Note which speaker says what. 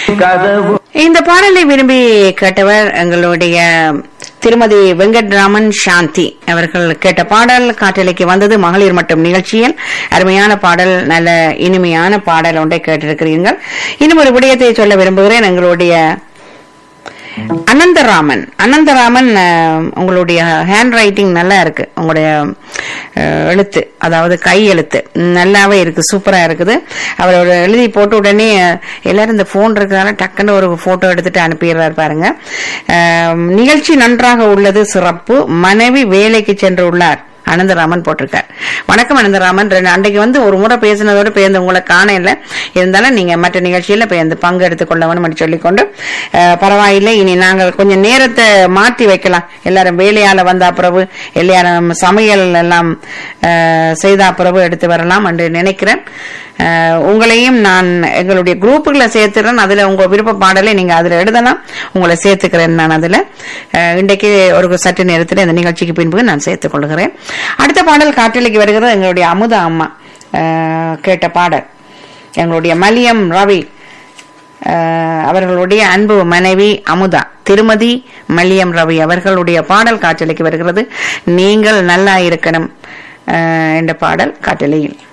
Speaker 1: கதவு
Speaker 2: இந்த பாடலை விரும்பி கேட்டவர் எங்களுடைய திருமதி வெங்கட்ராமன் சாந்தி அவர்கள் கேட்ட பாடல் காற்றலைக்கு வந்தது மகளிர் மட்டும் நிகழ்ச்சியில் அருமையான பாடல் நல்ல இனிமையான பாடல் ஒன்றை கேட்டிருக்கிறீர்கள் இன்னும் ஒரு விடயத்தை சொல்ல விரும்புகிறேன் எங்களுடைய அனந்தராமன் அனந்தராமன் அஹ், உங்களுடைய ஹேண்ட் ரைட்டிங் நல்லா இருக்கு உங்களுடைய அஹ், எழுத்து அதாவது கை எழுத்து நல்லாவே இருக்கு சூப்பரா இருக்குது அவர் ஒரு எழுதி போட்டு உடனே அஹ், எல்லாரும் இந்த போன் இருக்கிறதால டக்குன்னு ஒரு போட்டோ எடுத்துட்டு அனுப்பிடுறாரு பாருங்க அஹ், நிகழ்ச்சி நன்றாக உள்ளது சிறப்பு மனைவி வேலைக்கு சென்று உள்ளார் அனந்தராமன் போட்டிருக்கார் வணக்கம் அனந்தராமன் ரெண்டு அன்றைக்கு வந்து ஒரு முறை பேசினதோட பேருந்து உங்களை காண இல்லை இருந்தாலும் நீங்க மற்ற நிகழ்ச்சியில பேருந்து பங்கு எடுத்துக் கொள்ள வேணும் என்று சொல்லிக்கொண்டு அஹ், பரவாயில்லை இனி நாங்கள் கொஞ்சம் நேரத்தை மாற்றி வைக்கலாம் எல்லாரும் வேலையால வந்த பிறகு எல்லாரும் சமையல் எல்லாம் அஹ், செய்த பிறகு எடுத்து வரலாம் என்று நினைக்கிறேன் அஹ், உங்களையும் நான் எங்களுடைய குரூப்புகளை சேர்த்துறேன் அதுல உங்க விருப்ப பாடலை நீங்க அதுல எழுதலாம் உங்களை சேர்த்துக்கிறேன் நான் அதுல அஹ், இன்றைக்கு ஒரு சற்று நேரத்தில் இந்த நிகழ்ச்சிக்கு பின்பு நான் சேர்த்துக் கொள்கிறேன் அடுத்த பாடல் காற்றலைக்கு வருகிறது எங்களுடைய அமுதா அம்மா அஹ், கேட்ட பாடல் எங்களுடைய மலியம் ரவி அஹ், அவர்களுடைய அன்பு மனைவி அமுதா திருமதி மல்லியம் ரவி அவர்களுடைய பாடல் காற்றலைக்கு வருகிறது நீங்கள் நல்லா இருக்கணும் அஹ், என்ற பாடல் காற்றலையில்